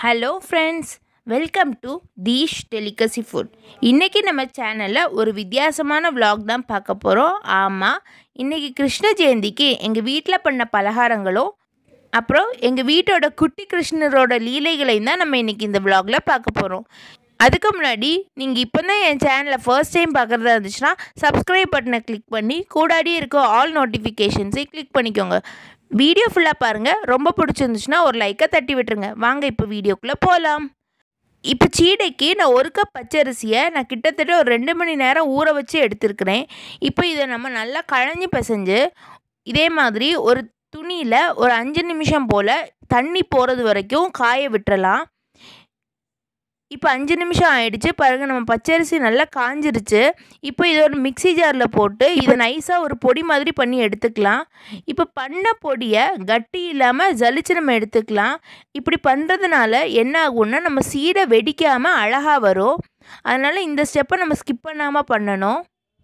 hello friends welcome to dish delicacy food இன்றைக்கி நம்ம சேனலில் ஒரு வித்தியாசமான vlog தான் பார்க்க போகிறோம் ஆமாம் இன்றைக்கி கிருஷ்ண ஜெயந்திக்கு எங்கள் வீட்டில் பண்ண பலகாரங்களும் அப்புறம் எங்கள் வீட்டோட குட்டி கிருஷ்ணரோட லீலைகளையும் தான் நம்ம இன்றைக்கி இந்த vlogல பார்க்க போகிறோம் அதுக்கு முன்னாடி நீங்கள் இப்போ தான் என் சேனலை ஃபர்ஸ்ட் டைம் பார்க்குறதா இருந்துச்சுன்னா சப்ஸ்கிரைப் பட்டனை கிளிக் பண்ணி கூடாடி இருக்க ஆல் நோட்டிஃபிகேஷன்ஸை கிளிக் பண்ணிக்கோங்க வீடியோ ஃபுல்லாக பாருங்கள் ரொம்ப பிடிச்சிருந்துச்சுன்னா ஒரு லைக்கை தட்டி விட்டுருங்க வாங்க இப்போ வீடியோக்குள்ளே போகலாம் இப்போ சீடைக்கு நான் ஒரு கப் பச்சரிசியை நான் கிட்டத்தட்ட ஒரு ரெண்டு மணி நேரம் ஊற வச்சு எடுத்திருக்கிறேன் இப்போ இதை நம்ம நல்லா கழஞ்சி பிசைஞ்சு இதே மாதிரி ஒரு துணியில் ஒரு அஞ்சு நிமிஷம் போல் தண்ணி போகிறது வரைக்கும் காய விட்டுறலாம் இப்போ அஞ்சு நிமிஷம் ஆயிடுச்சு பாருங்கள் நம்ம பச்சரிசி நல்லா காஞ்சிருச்சு இப்போ இதை ஒரு மிக்ஸி ஜாரில் போட்டு இதை நைஸாக ஒரு பொடி மாதிரி பண்ணி எடுத்துக்கலாம் இப்போ பண்ண பொடியை கட்டி இல்லாமல் ஜலிச்சு நம்ம எடுத்துக்கலாம் இப்படி பண்ணுறதுனால என்ன ஆகும்னா நம்ம சீடை வெடிக்காமல் அழகாக வரும் அதனால் இந்த ஸ்டெப்பை நம்ம ஸ்கிப் பண்ணாமல் பண்ணணும்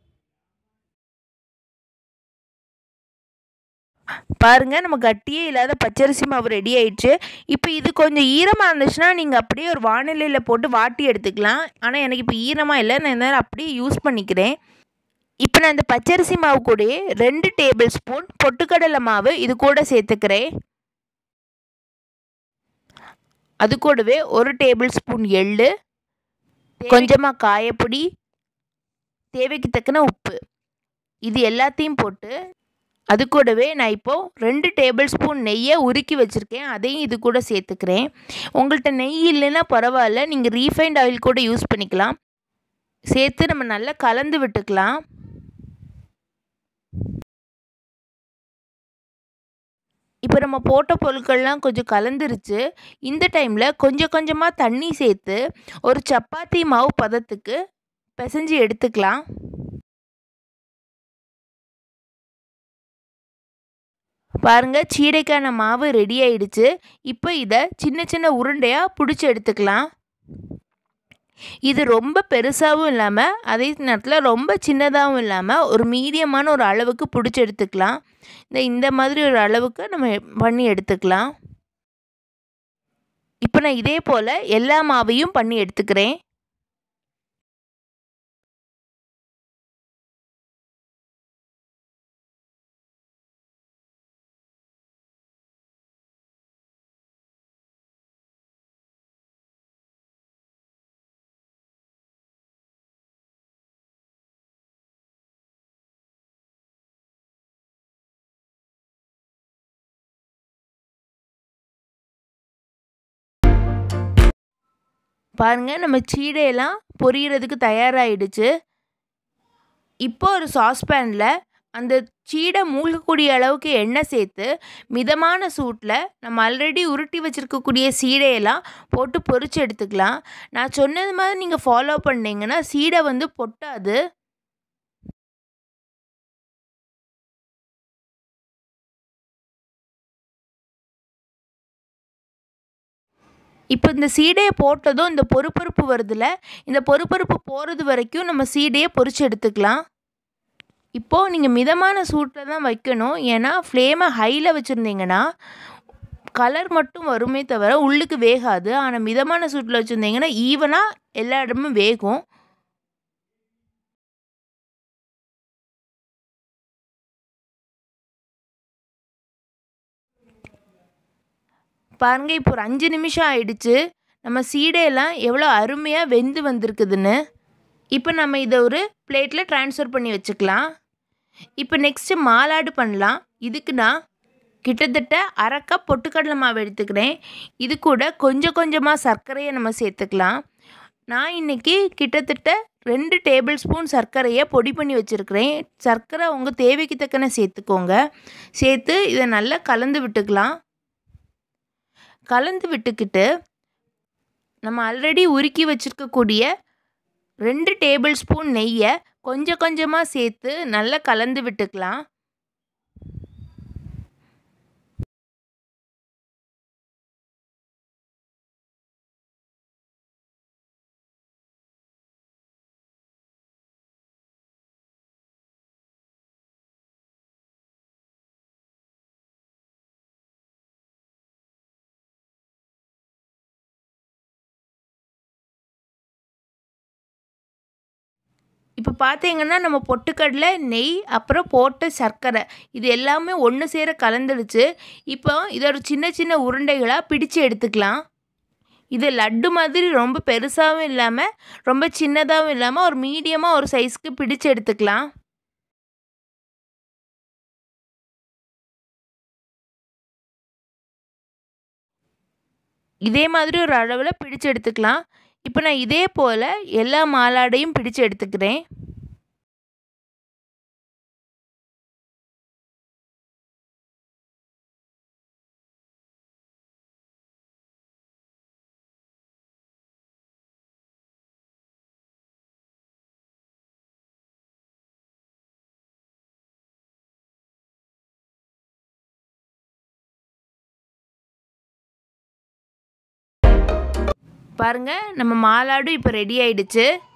பாருங்க நம்ம கட்டியே இல்லாத பச்சரிசி மாவு ரெடி ஆயிடுச்சு இப்போ இது கொஞ்சம் ஈரமாக இருந்துச்சுன்னா நீங்கள் அப்படியே ஒரு வானிலையில் போட்டு வாட்டி எடுத்துக்கலாம் ஆனால் எனக்கு இப்போ ஈரமாக இல்லை நான் இந்த அப்படியே யூஸ் பண்ணிக்கிறேன் இப்போ நான் இந்த பச்சரிசி மாவு கூடயே ரெண்டு டேபிள் ஸ்பூன் பொட்டுக்கடலை மாவு இது கூட சேர்த்துக்கிறேன் அது கூடவே ஒரு டேபிள் ஸ்பூன் எள்ளு கொஞ்சமாக காயப்பொடி தேவைக்கு தக்கன உப்பு இது எல்லாத்தையும் போட்டு அது கூடவே நான் இப்போது ரெண்டு டேபிள் ஸ்பூன் நெய்யை உருக்கி வச்சுருக்கேன் அதையும் இது கூட சேர்த்துக்கிறேன் உங்கள்கிட்ட நெய் இல்லைன்னா பரவாயில்ல நீங்கள் ரீஃபைண்ட் ஆயில் கூட யூஸ் பண்ணிக்கலாம் சேர்த்து நம்ம நல்லா கலந்து விட்டுக்கலாம் இப்போ நம்ம போட்ட பொருட்கள்லாம் கொஞ்சம் கலந்துருச்சு இந்த டைமில் கொஞ்சம் கொஞ்சமாக தண்ணி சேர்த்து ஒரு சப்பாத்தி மாவு பதத்துக்கு பிசைஞ்சு எடுத்துக்கலாம் பாருங்க சீடைக்கான மாவு ரெடி ஆயிடுச்சு இப்போ இதை சின்ன சின்ன உருண்டையாக பிடிச்சி எடுத்துக்கலாம் இது ரொம்ப பெருசாகவும் இல்லாமல் அதே நேரத்தில் ரொம்ப சின்னதாகவும் இல்லாமல் ஒரு மீடியமான ஒரு அளவுக்கு பிடிச்சி எடுத்துக்கலாம் இந்த இந்த மாதிரி ஒரு அளவுக்கு நம்ம பண்ணி எடுத்துக்கலாம் இப்போ நான் இதே போல் எல்லா மாவையும் பண்ணி எடுத்துக்கிறேன் பாருங்கள் நம்ம சீடையெல்லாம் பொரியறதுக்கு தயாராகிடுச்சு இப்போ ஒரு சாஸ்பேனில் அந்த சீடை மூழ்கக்கூடிய அளவுக்கு எண்ணெய் சேர்த்து மிதமான சூட்டில் நம்ம ஆல்ரெடி உருட்டி வச்சுருக்கக்கூடிய சீடையெல்லாம் போட்டு பொரிச்சு எடுத்துக்கலாம் நான் சொன்னது மாதிரி நீங்கள் ஃபாலோ பண்ணிங்கன்னா சீடை வந்து பொட்டாது இப்போ இந்த சீடையை போட்டதும் இந்த பொறுப்பருப்பு வருதுல இந்த பொறுப்பருப்பு போகிறது வரைக்கும் நம்ம சீடையை பொரிச்சு எடுத்துக்கலாம் இப்போது நீங்கள் மிதமான சூட்டில் தான் வைக்கணும் ஏன்னா ஃப்ளேமை ஹையில் வச்சுருந்தீங்கன்னா கலர் மட்டும் வருமே தவிர உள்ளுக்கு வேகாது ஆனால் மிதமான சூட்டில் வச்சுருந்தீங்கன்னா ஈவனாக எல்லா இடமும் வேகும் பாருங்கள் இப்போ ஒரு அஞ்சு நிமிஷம் ஆயிடுச்சு நம்ம சீடையெல்லாம் எவ்வளோ அருமையாக வெந்து வந்திருக்குதுன்னு இப்போ நம்ம இதை ஒரு பிளேட்டில் ட்ரான்ஸ்ஃபர் பண்ணி வச்சுக்கலாம் இப்போ நெக்ஸ்ட்டு மாலாடு பண்ணலாம் இதுக்கு நான் கிட்டத்தட்ட அரை கப் பொட்டுக்கடலை மாவு எடுத்துக்கிறேன் இது கூட கொஞ்சம் கொஞ்சமாக சர்க்கரையை நம்ம சேர்த்துக்கலாம் நான் இன்றைக்கி கிட்டத்தட்ட ரெண்டு டேபிள் ஸ்பூன் சர்க்கரையை பொடி பண்ணி வச்சுருக்கிறேன் சர்க்கரை உங்கள் தேவைக்கு தக்கன சேர்த்துக்கோங்க சேர்த்து இதை நல்லா கலந்து விட்டுக்கலாம் கலந்து விட்டுக்கிட்டு நம்ம ஆல்ரெடி உருக்கி வச்சுருக்கக்கூடிய ரெண்டு டேபிள் ஸ்பூன் நெய்யை கொஞ்சம் கொஞ்சமாக சேர்த்து நல்லா கலந்து விட்டுக்கலாம் இப்போ பார்த்தீங்கன்னா நம்ம பொட்டுக்கடலை நெய் அப்புறம் போட்ட சர்க்கரை இது எல்லாமே ஒன்று சேர கலந்துடுச்சு இப்போ இதை ஒரு சின்ன சின்ன உருண்டைகளாக பிடிச்சு எடுத்துக்கலாம் இது லட்டு மாதிரி ரொம்ப பெருசாகவும் இல்லாமல் ரொம்ப சின்னதாகவும் இல்லாமல் ஒரு மீடியமாக ஒரு சைஸ்க்கு பிடிச்சு எடுத்துக்கலாம் இதே மாதிரி ஒரு அளவில் பிடிச்சு எடுத்துக்கலாம் இப்போ நான் இதே போல் எல்லா மாலாடையும் பிடிச்சு எடுத்துக்கிறேன் பாருங்கள் நம்ம மாலாடும் இப்போ ரெடி ஆயிடுச்சு